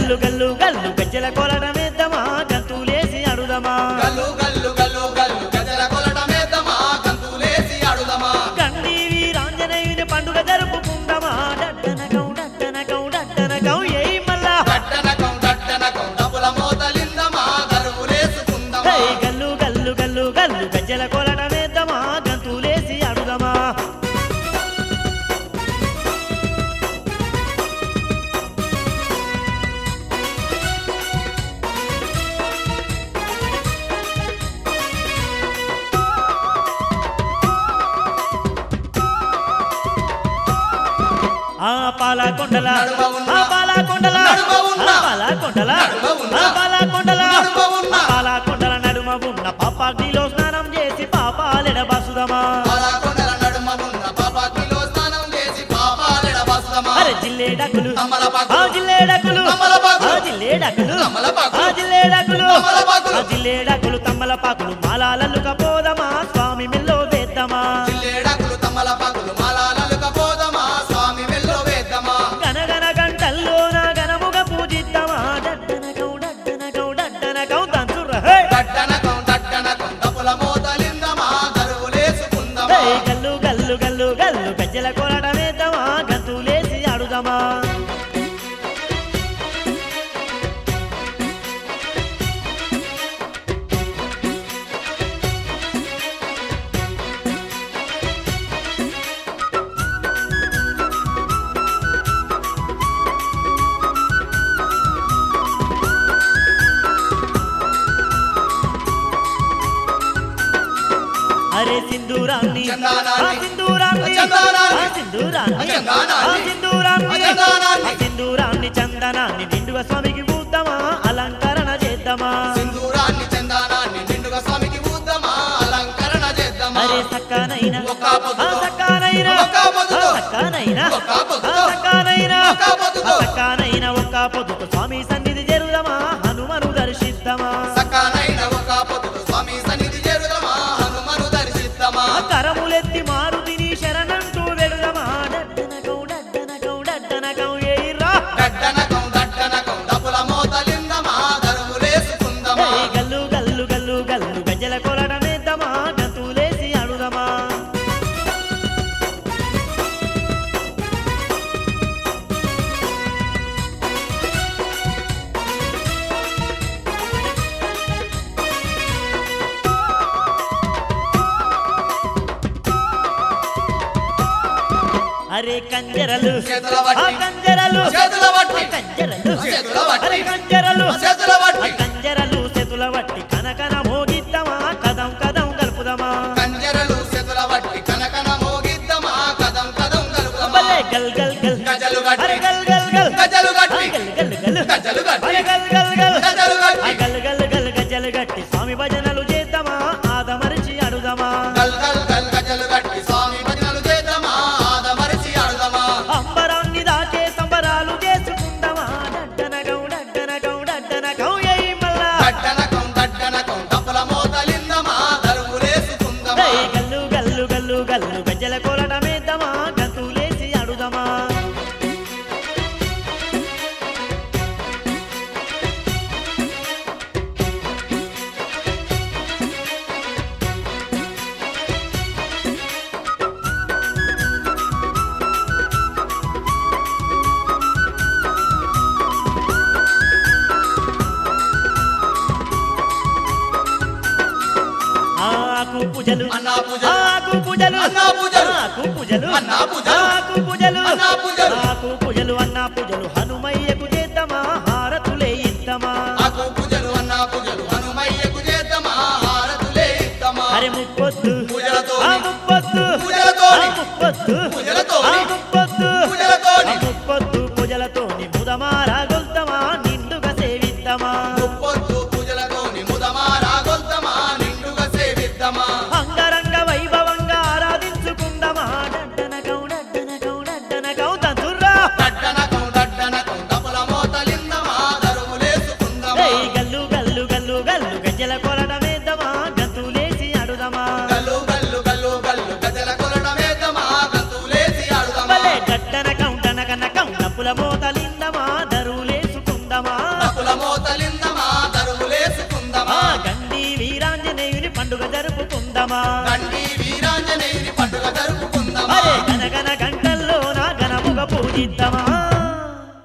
గల్లు గల్లు గల్లు గజ్జల కొలడమేద్దామా గంతులేసి అడుదమా గల్లు గల్లు గల్లు గల్లు గజల కొలటమేద్దామా గంతులేసి అడుదమా గండి వీరాంజనేయుని పండుగ జరుపుకుందామా డట్టనకం డట్టనకం డట్టనకం ఏయ్ మల్లా దట్టనకం దట్టనకం డబుల మోతలిందమా గరువులేసుకుందమా హే గల్లు గల్లు గల్లు గల్లు గజ్జల కొలడమేద్దామా గంతులేసి అడుదమా ఆ పాల కొండల నడుమ ఉన్న. ఆ పాల కొండల నడుమ ఉన్న. ఆ పాల కొండల నడుమ ఉన్న. ఆ పాల కొండల నడుమ ఉన్న. ఆ పాల కొండల నడుమ ఉన్న పాపాగ్నిలో స్నానం చేసి పాపాలెడ బసుదమా పాలకొండల నడుమ ఉన్న పాపాగ్నిలో స్నానం చేసి పాపాలెడ బస్దమా అరే జిల్లేడకులు తమలపాకులు. ఆ జిల్లేడకులు తమలపాకులు. ఆ జిల్లేడకులు తమలపాకులు. ఆ జిల్లేడకులు తమలపాకులు. ఆ జిల్లేడకులు తమ్మలపాకులు మాలాలల్లుక పోదమా స్వామి మెల్లో వేద్దామా చిల్లేడకులు తమలపాకులు మాలాలలుక పోదమా స్వామి వెల్లో వేద్దమా గనగన గంటల్లో నా గనముగ పూజిద్దామా డడ్డనకం డడ్డనకం డడ్డనకం దంచుర్ర హే దట్టనకం దట్టనకం డబుల మోతలిందమా గరువులేసుకుందమా హే గల్లు గల్లు గల్లు గల్లు గజ్జల కొరడమేద్దామా గంతులేసి ఆడుదామా అరే సింధూరాన్ని చందానాన్ని. ఆ సింధూరాన్ని చందానాన్ని. ఆ సింధూరాన్ని చందానాన్ని. ఆ సింధూరాన్ని చందానాన్ని. ఆ సింధూరాన్ని చందనాన్ని నిండుగా స్వామికి పూద్దామా అలంకరణ చేద్దామా సింధూరాన్ని చందానాన్ని నిండుగా స్వామికి ఊద్దమా అలంకరణ చేద్దామా అరే సక్కనైన ఒక్క పొద్దుతో. ఆ సక్కనైన ఒక్క పొద్దుతో. ఆ సక్కనైన ఒక్క పొద్దుతో. ఆ సక్కనైన ఒక్క పొద్దుతో. ఆ సక్కనైన ఒక్క పొద్దుతో స్వామి సన్నిధి చేరుదామా హనుమను దర్శిద్దామా సకానైన ఒక పొద్దుతో స్వామి సన్నిధి చేరుదమా హనుమను దర్శిద్దామా ఆ కరములెత్తి మారుతిని శరణంటూ వెడుదమా డడ్డనకం డడ్డనకం డడ్డనకం ఏయిరా దట్టనకం దట్టనకం డబుల మోతలిందమా గరువులేసుకుందమా ఏయ్ గల్లు గల్లు గల్లు గల్లు గజ్జల కొలడమేద్దామా గంతులేసి అడుదమా అరే కంజరలు చేతుల బట్టి. ఆ కంజరలు చేతుల బట్టి. ఆ కంజరలు చేతుల బట్టి. అరే కంజరలు చేతుల బట్టి. ఆ కంజరలు చేతుల బట్టి కనకన మోగిద్దామా కదం కదం కలుపుదామా కంజరలు చేతుల బట్టి కనకన మోగిద్దమా కదం కదం కలుపుదమా భలే గల్ గల్ గల్ గజలు గట్టి. అరే గల్ గల్ గల్ గజలు గట్టి. ఆ గల్ గల్ గల్ గజలు గట్టి. అరే గల్ గల్ గల్ గజలు గట్టి. ఆ గల్ గల్ గల్ గజలు గట్టి స్వామి భజనలు చేద్దామా ఆదమరిచి అడుదామా గల్ గల్ గల్ గజలు గట్టి స్వామి భజనలు చేద్దామా ఆదమరిచి ఆడుదమా అంబరాన్ని దాకే సంబరాలు చేసుకుందామా డడ్డనగం డడ్డనగం డడ్డనగం ఏయ్ మల్లా దట్టనకం దట్టనకం డబ్బుల మోతలిందమా దరువులేసుకుందమా ఏయ్ గల్లు గల్లు గల్లు గల్లు గజ్జల కొలడమేద్దామా గంతులేసి అడుదామా ఆకు పూజలు అన్నా పూజలు. ఆకు పూజలు అన్నా పూజలు. ఆకు పూజలు అన్నా పూజలు. ఆకు పూజలు అన్నా పూజలు. ఆకు పూజలు అన్నా పూజలు హనుమయ్యకు చేద్దామా హారతులే ఇద్దామా ఆకు పూజలు అన్నా పూజలు హనుమయ్యకు చేద్దామా హారతులే ఇద్దామా అరే ముప్పొద్దు పూజలతోని. ఆ ముప్పొద్దు పూజలతోని. ఆ ముప్పొద్దు పూజలతోని. ఆ ముప్పొద్దు పూజలతోని. ఆ ముప్పొద్దు పూజలతోని ముదమారా గొల్తమా నిండుగా సేవిద్దామా ముప్పొద్దు పూజలతోని ముదమా రాగొల్తమా నిండుగా సేవిద్దామా అంగరంగ వైభవంగా ఆరాధించుకుందామా డడ్డనకం డడ్డనకం డడ్డనకం తంతుర్రా దట్టనకం దట్టనకం డబ్బుల మోతలిందమా దరువులేసుకుందమా ఏయ్ గల్లు గల్లు గల్లు గల్లు గజ్జల కొలడమేద్దామా గంతులేసి అడుదమా గల్లు గల్లు గల్లు గల్లు గజల కొలటమేద్దామా గంతులేసి ఆడుదమా భలే డడ్డనకం డనకనకం డప్పుల మోతలిందమా దరువులేసుకుందామా పండుగ జరుపుకుందమా దండి వీరాంజనేయుని పండుగ జరుపుకుందామా